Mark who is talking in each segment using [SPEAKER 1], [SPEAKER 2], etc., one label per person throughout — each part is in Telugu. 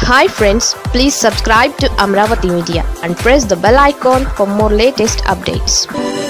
[SPEAKER 1] hi friends please subscribe to Amaravati media and press the bell icon for more latest updates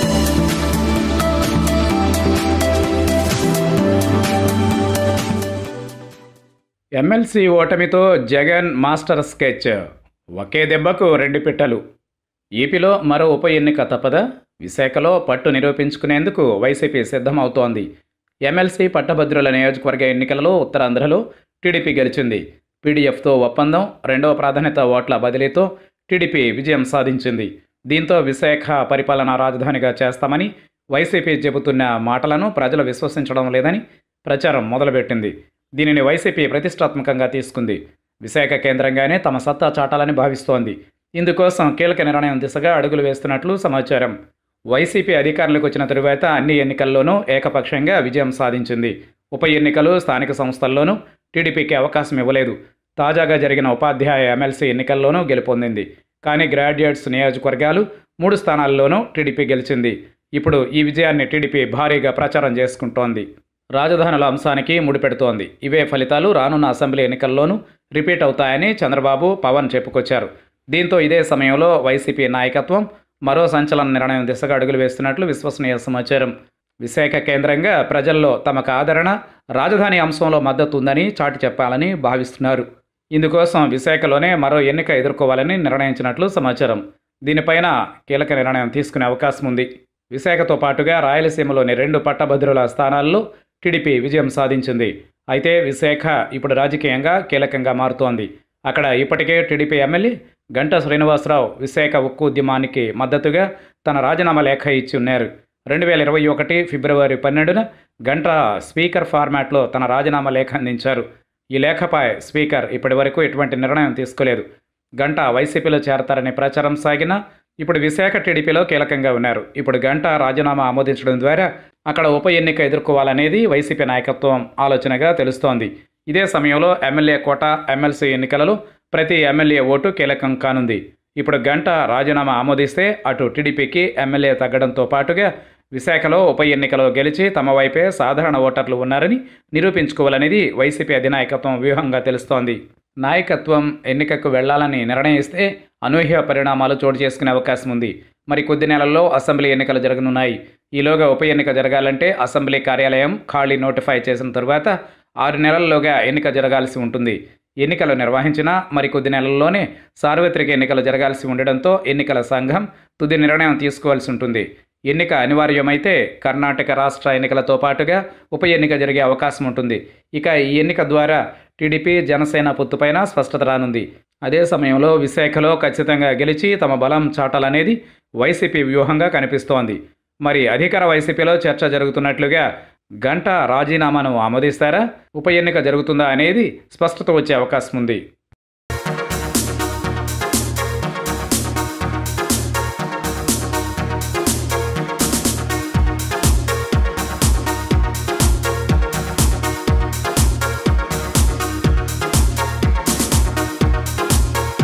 [SPEAKER 2] ఎమ్మెల్సీ ఓటమితో జగన్ మాస్టర్ స్కెచ్ ఒకే దెబ్బకు రెండు పిట్టలు ఏపీలో మరో ఉప ఎన్నిక తప్పదా విశాఖలో పట్టు నిరూపించుకునేందుకు వైసీపీ సిద్ధమవుతోంది ఎమ్మెల్సీ పట్టభద్రుల నియోజకవర్గ ఎన్నికలలో ఉత్తరాంధ్రలో టీడీపీ గెలిచింది పీడీఎఫ్తో ఒప్పందం రెండవ ప్రాధాన్యత ఓట్ల బదిలీతో టీడీపీ విజయం సాధించింది దీంతో విశాఖ పరిపాలనా రాజధానిగా చేస్తామని వైసీపీ చెబుతున్న మాటలను ప్రజలు విశ్వసించడం లేదని ప్రచారం మొదలుపెట్టింది దీనిని వైసీపీ ప్రతిష్టాత్మకంగా తీసుకుంది విశాఖ కేంద్రంగానే తమ సత్తా చాటాలని భావిస్తోంది ఇందుకోసం కీలక నిర్ణయం దిశగా అడుగులు వేస్తున్నట్లు సమాచారం వైసీపీ అధికారంలోకి వచ్చిన తరువాత అన్ని ఎన్నికల్లోనూ ఏకపక్షంగా విజయం సాధించింది ఉప ఎన్నికలు స్థానిక సంస్థల్లోనూ టీడీపీకి అవకాశం ఇవ్వలేదు తాజాగా జరిగిన ఉపాధ్యాయ ఎమ్మెల్సీ ఎన్నికల్లోనూ గెలుపొందింది కానీ గ్రాడ్యుయేట్స్ నియోజకవర్గాలు మూడు స్థానాల్లోనూ టీడీపీ గెలిచింది ఇప్పుడు ఈ విజయాన్ని టీడీపీ భారీగా ప్రచారం చేసుకుంటోంది రాజధానుల అంశానికి ముడిపెడుతోంది ఇవే ఫలితాలు రానున్న అసెంబ్లీ ఎన్నికల్లోనూ రిపీట్ అవుతాయని చంద్రబాబు పవన్ చెప్పుకొచ్చారు దీంతో ఇదే సమయంలో వైసీపీ నాయకత్వం మరో సంచలన నిర్ణయం దిశగా అడుగులు వేస్తున్నట్లు విశ్వసనీయ సమాచారం విశాఖ కేంద్రంగా ప్రజల్లో తమకు ఆదరణ రాజధాని అంశంలో మద్దతు ఉందని చాటి చెప్పాలని భావిస్తున్నారు ఇందుకోసం విశాఖలోనే మరో ఎన్నిక ఎదుర్కోవాలని నిర్ణయించినట్లు సమాచారం దీనిపైన కీలక నిర్ణయం తీసుకునే అవకాశం ఉంది విశాఖతో పాటుగా రాయలసీమలోని రెండు పట్టభద్రుల స్థానాల్లో టీడీపీ విజయం సాధించింది అయితే విశాఖ ఇప్పుడు రాజకీయంగా కీలకంగా మారుతోంది అక్కడ ఇప్పటికే టీడీపీ ఎమ్మెల్యే గంటా శ్రీనివాసరావు విశాఖ ఉక్కు ఉద్యమానికి మద్దతుగా తన రాజీనామా లేఖ ఇచ్చి ఉన్నారు రెండు వేల ఇరవై ఒకటి ఫిబ్రవరి పన్నెండున గంటా స్పీకర్ ఫార్మాట్లో తన రాజీనామా లేఖ అందించారు ఈ లేఖపై స్పీకర్ ఇప్పటివరకు ఎటువంటి నిర్ణయం తీసుకోలేదు గంట వైసీపీలో చేరతారనే ప్రచారం సాగినా ఇప్పుడు విశాఖ టీడీపీలో కీలకంగా ఉన్నారు ఇప్పుడు గంట రాజీనామా ఆమోదించడం ద్వారా అక్కడ ఉప ఎన్నిక ఎదుర్కోవాలనేది వైసీపీ నాయకత్వం ఆలోచనగా తెలుస్తోంది ఇదే సమయంలో ఎమ్మెల్యే కోట ఎమ్మెల్సీ ఎన్నికలలో ప్రతి ఎమ్మెల్యే ఓటు కీలకం కానుంది ఇప్పుడు గంట రాజీనామా ఆమోదిస్తే అటు టీడీపీకి ఎమ్మెల్యే తగ్గడంతో పాటుగా విశాఖలో ఉప ఎన్నికలో గెలిచి తమ వైపే సాధారణ ఓటర్లు ఉన్నారని నిరూపించుకోవాలనేది వైసీపీ అధినాయకత్వం వ్యూహంగా తెలుస్తోంది నాయకత్వం ఎన్నికకు వెళ్లాలని నిర్ణయిస్తే అనూహ్య పరిణామాలు చోటు చేసుకునే అవకాశం ఉంది మరి కొద్ది నెలల్లో అసెంబ్లీ ఎన్నికలు జరగనున్నాయి ఈలోగా ఉప ఎన్నిక జరగాలంటే అసెంబ్లీ కార్యాలయం ఖాళీ నోటిఫై చేసిన తరువాత ఆరు నెలల్లోగా ఎన్నిక జరగాల్సి ఉంటుంది ఎన్నికలు నిర్వహించినా మరికొద్ది నెలల్లోనే సార్వత్రిక ఎన్నికలు జరగాల్సి ఉండడంతో ఎన్నికల సంఘం తుది నిర్ణయం తీసుకోవాల్సి ఉంటుంది ఎన్నిక అనివార్యమైతే కర్ణాటక రాష్ట్ర ఎన్నికలతో పాటుగా ఉప ఎన్నిక జరిగే అవకాశం ఉంటుంది ఇక ఈ ఎన్నిక ద్వారా టీడీపీ జనసేన పొత్తుపైన స్పష్టత రానుంది అదే సమయంలో విశాఖలో ఖచ్చితంగా గెలిచి తమ బలం చాటాలనేది వైసీపీ వ్యూహంగా కనిపిస్తోంది మరి అధికార వైసీపీలో చర్చ జరుగుతున్నట్లుగా గంట రాజీనామాను ఆమోదిస్తారా ఉప ఎన్నిక జరుగుతుందా అనేది స్పష్టత వచ్చే అవకాశం ఉంది